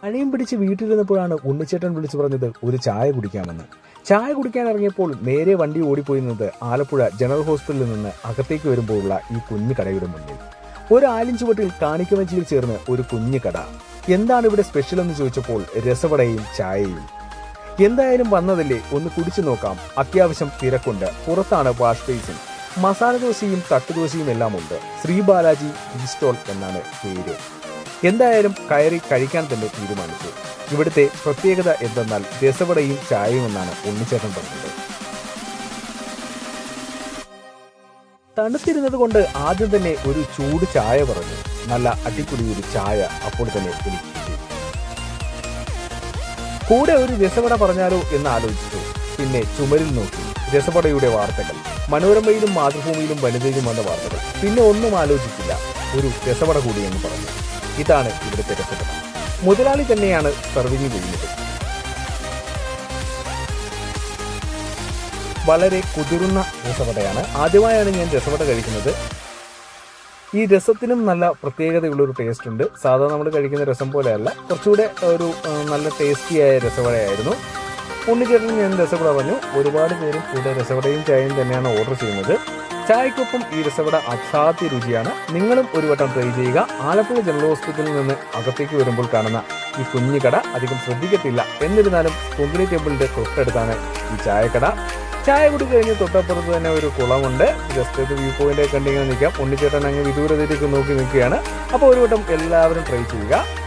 അഴയും പിടിച്ച് വീട്ടിലിരുന്നപ്പോഴാണ് ഉണ്ണിച്ചേട്ടൻ വിളിച്ചു പറഞ്ഞത് ഒരു ചായ കുടിക്കാമെന്ന് ചായ കുടിക്കാൻ ഇറങ്ങിയപ്പോൾ നേരെ വണ്ടി ഓടിപ്പോയിരുന്നത് ആലപ്പുഴ ജനറൽ ഹോസ്പിറ്റലിൽ നിന്ന് അകത്തേക്ക് വരുമ്പോഴുള്ള ഈ കുഞ്ഞു കടയുടെ മുന്നിൽ ഒരു ആലിഞ്ചുവട്ടിൽ കാണിക്കവഞ്ചിയിൽ ചേർന്ന് ഒരു കുഞ്ഞു കട എന്താണ് ഇവിടെ സ്പെഷ്യൽ എന്ന് ചോദിച്ചപ്പോൾ രസവടയും ചായയും എന്തായാലും വന്നതല്ലേ ഒന്ന് കുടിച്ചു നോക്കാം അത്യാവശ്യം തിരക്കുണ്ട് പുറത്താണ് വാഷ് ബേസിൻ മസാല ദോശയും തട്ടുദോശയും എല്ലാം ഉണ്ട് ശ്രീ ബാലാജി ടീ സ്റ്റോൾ എന്നാണ് പേര് എന്തായാലും കയറി കഴിക്കാൻ തന്നെ തീരുമാനിച്ചു ഇവിടുത്തെ പ്രത്യേകത എന്തെന്നാൽ രസവടയും ചായയും എന്നാണ് ഉണ്ണിച്ചേട്ടൻ പറഞ്ഞത് തണുത്തിരുന്നത് കൊണ്ട് ആദ്യം തന്നെ ഒരു ചൂട് ചായ പറഞ്ഞു നല്ല അടിപൊളി ഒരു ചായ അപ്പോൾ തന്നെ എനിക്ക് കിട്ടി കൂടെ ഒരു രസവട പറഞ്ഞാലോ എന്ന് ആലോചിച്ചു പിന്നെ ചുമരിൽ നോക്കി രസവടയുടെ വാർത്തകൾ മനോരമയിലും മാതൃഭൂമിയിലും വനിതയിലും വന്ന വാർത്തകൾ പിന്നെ ഒന്നും ആലോചിച്ചില്ല ഒരു രസവട കൂടി എന്ന് പറഞ്ഞു ഇതാണ് ഇവിടുത്തെ രസവട മുതലാളി തന്നെയാണ് സർവിങ് ചെയ്യുന്നത് വളരെ കുതിർന്ന രസവടയാണ് ആദ്യമായാണ് ഞാൻ രസവട കഴിക്കുന്നത് ഈ രസത്തിനും നല്ല പ്രത്യേകതയുള്ള ഒരു ടേസ്റ്റ് ഉണ്ട് സാധാരണ നമ്മൾ കഴിക്കുന്ന രസം പോലെയല്ല കുറച്ചുകൂടെ ഒരു ആ, നല്ല ടേസ്റ്റിയായ രസവടയായിരുന്നു ഉണ്ണിച്ചേട്ടൻ ഞാൻ രസവട പറഞ്ഞു ഒരുപാട് പേരും ഇവിടെ രസവടയും ചായയും തന്നെയാണ് ഓർഡർ ചെയ്യുന്നത് ചായക്കൊപ്പം ഈ രസവട അസാധ്യ രുചിയാണ് നിങ്ങളും ഒരു വട്ടം ട്രൈ ചെയ്യുക ആലപ്പുഴ ജനറൽ ഹോസ്പിറ്റലിൽ നിന്ന് അകത്തേക്ക് വരുമ്പോൾ കാണുന്ന ഈ കുഞ്ഞു കട അധികം ശ്രദ്ധിക്കത്തില്ല എന്നിരുന്നാലും കൊങ്കിണി ടെമ്പിളിന്റെ തൊട്ടടുത്താണ് ഈ ചായക്കട ചായ കുടി കഴിഞ്ഞ് തൊട്ടപ്പുറത്ത് തന്നെ ഒരു കുളമുണ്ട് ജസ്റ്റ് ഒരു വ്യൂ പോയിന്റ് കണ്ടിങ്ങനെ നിൽക്കാം ഉണ്ണിച്ചേട്ടൻ അങ്ങ് വിദൂരതയിലേക്ക് നോക്കി നിൽക്കുകയാണ് അപ്പോൾ ഒരു വട്ടം എല്ലാവരും ട്രൈ ചെയ്യുക